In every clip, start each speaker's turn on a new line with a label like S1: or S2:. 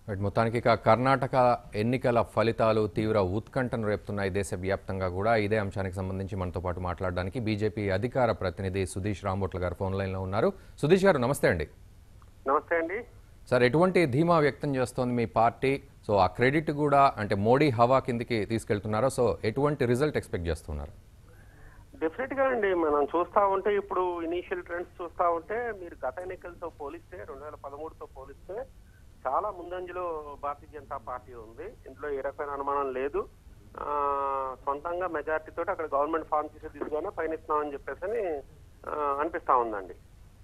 S1: Right మొత్తానికి ఇక కర్ణాటక ఎన్నికల ఫలితాలు తీవ్ర ఉత్కంఠను రేపుతున్నాయి దేశవ్యాప్తంగా కూడా ఇదే అంశానికి సంబంధించి మనతో పాటు మాట్లాడడానికి బీజేపీ అధికార ప్రతినిధి సుధీష్ రాంబోట్ల గారు ఫోన్ లైన్లో ఉన్నారు సుధీష్ గారు నమస్తే అండి
S2: నమస్తే అండి
S1: సార్ ఎటువంటి ధీమా వ్యక్తం చేస్తోంది మీ పార్టీ సో ఆ క్రెడిట్ కూడా అంటే మోడీ హవా కిందికి తీసుకెళ్తున్నారో సో ఎటువంటి రిజల్ట్ ఎక్స్పెక్ట్ చేస్తున్నారు
S2: డెఫినెట్ గా అండి మనం చూస్తా ఉంటే ఇప్పుడు ఇనీషియల్ ట్రెండ్స్ చూస్తా ఉంటే మీరు గత ఎన్నికలతో పోలిస్తే రెండు వేల పదమూడుతో పోలిస్తే చాలా ముందంజలో భారతీయ జనతా పార్టీ ఉంది ఇందులో ఏ రకమైన అనుమానం లేదు ఆ, సొంతంగా మెజార్టీ తోటి అక్కడ గవర్నమెంట్ ఫామ్ చేసే దిశగానే పయనిస్తున్నామని చెప్పేసి అని, ఆ, అనిపిస్తా ఉందండి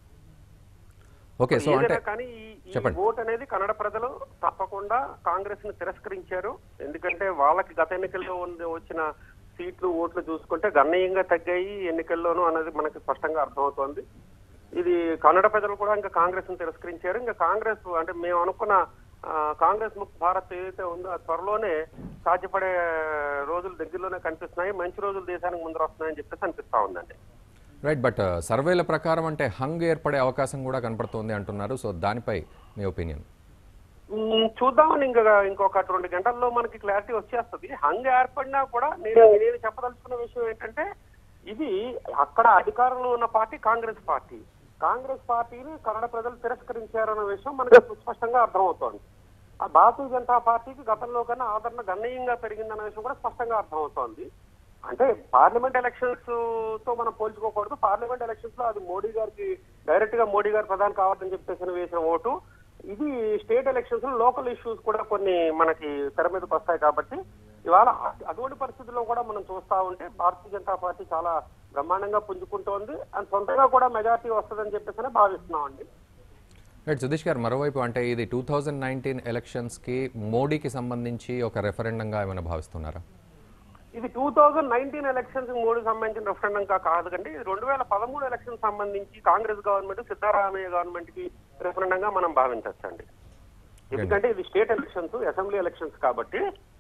S1: ఓకే సో అంటే
S2: ఏదైనా కానీ ఈ- ఈ
S1: చెప్పండి.
S2: ఓట్ అనేది కన్నడ ప్రజలు తప్పకుండా కాంగ్రెస్ ని తిరస్కరించారు ఎందుకంటే వాళ్ళకి గత ఎన్నికల్లో ఉన్న- వచ్చిన సీట్లు ఓట్లు చూసుకుంటే గణనీయంగా తగ్గాయి ఎన్నికల్లోనూ అనేది మనకి స్పష్టంగా అర్థమవుతోంది ఇది కన్నడ ప్రజలు కూడా ఇంకా కాంగ్రెస్ ని తిరస్కరించారు ఇంకా కాంగ్రెస్ అంటే మేము అనుకున్న ఆ, కాంగ్రెస్ ముక్త భారత్ ఏదైతే ఉందో అది త్వరలోనే సాధ్యపడే రోజులు దగ్గరలోనే కనిపిస్తున్నాయి మంచి రోజులు దేశానికి ముందర వస్తున్నాయని చెప్పేసి అనిపిస్తా ఉందండి
S1: రైట్ బట్ సర్వేల ప్రకారం అంటే హంగ్ ఏర్పడే అవకాశం కూడా కనపడుతోంది అంటున్నారు సో దానిపై మీ ఒపీనియన్
S2: మ్మ్, చూద్దామని ఇంకా ఇంకొక రెండు గంటల్లో మనకి క్లారిటీ వచ్చేస్తుంది హంగ్ ఏర్పడినా కూడా నేను నేను చెప్పదలుచుకున్న విషయం ఏంటంటే ఇది అక్కడ అధికారంలో ఉన్న పార్టీ కాంగ్రెస్ పార్టీ కాంగ్రెస్ పార్టీని కన్నడ ప్రజలు తిరస్కరించారన్న విషయం మనకి స్పష్టంగా అర్థమవుతోంది ఆ భారతీయ జనతా పార్టీకి గతంలో కన్నా ఆదరణ గణనీయంగా పెరిగిందన్న విషయం కూడా స్పష్టంగా అర్థమవుతోంది అంటే పార్లమెంట్ ఎలక్షన్స్ తో మనం పోల్చుకోకూడదు పార్లమెంట్ ఎలక్షన్స్ లో అది మోడీ గారికి డైరెక్ట్ గా మోడీ గారు ప్రధాని కావాలని చెప్పేసి వేసిన ఓటు ఇది స్టేట్ ఎలక్షన్స్ లో లోకల్ ఇష్యూస్ కూడా కొన్ని మనకి తెర మీదకి వస్తాయి కాబట్టి ఇవాళ అ- అటువంటి పరిస్థితుల్లో కూడా మనం చూస్తా ఉంటే భారతీయ జనతా పార్టీ చాలా బ్రహ్మాండంగా పుంజుకుంటోంది అండ్ సొంతంగా కూడా మెజార్టీ వస్తుందని చెప్పేసి భావిస్తున్నాం అండి
S1: రైట్ సుధీష్ గారు మరోవైపు అంటే ఇది టూ థౌజండ్ నైన్టీన్ ఎలక్షన్స్కి మోడీకి సంబంధించి ఒక రెఫరెండంగా ఏమైనా భావిస్తున్నారా
S2: ఇది టూ థౌజండ్ నైన్టీన్ ఎలక్షన్స్ మూడు సంబంధించిన రెఫరెండం కా కాదండి ఇది రెండు వేల పదమూడు ఎలక్షన్ సంబంధించి కాంగ్రెస్ గవర్నమెంట్ సిద్ధరామయ్య గవర్నమెంట్ కి రెఫరెండంగా మనం భావించవచ్చండి ఎందుకంటే ఇది స్టేట్ ఎలక్షన్స్ అసెంబ్లీ ఎలక్షన్స్ కాబట్టి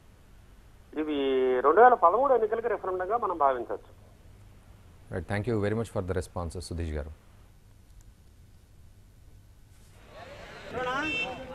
S2: ఇవి రెండు వేల పదమూడు ఎన్నికలకి రెఫరెండంగా మనం భావించవచ్చు
S1: right thank you very much for the response Sudheesh గారు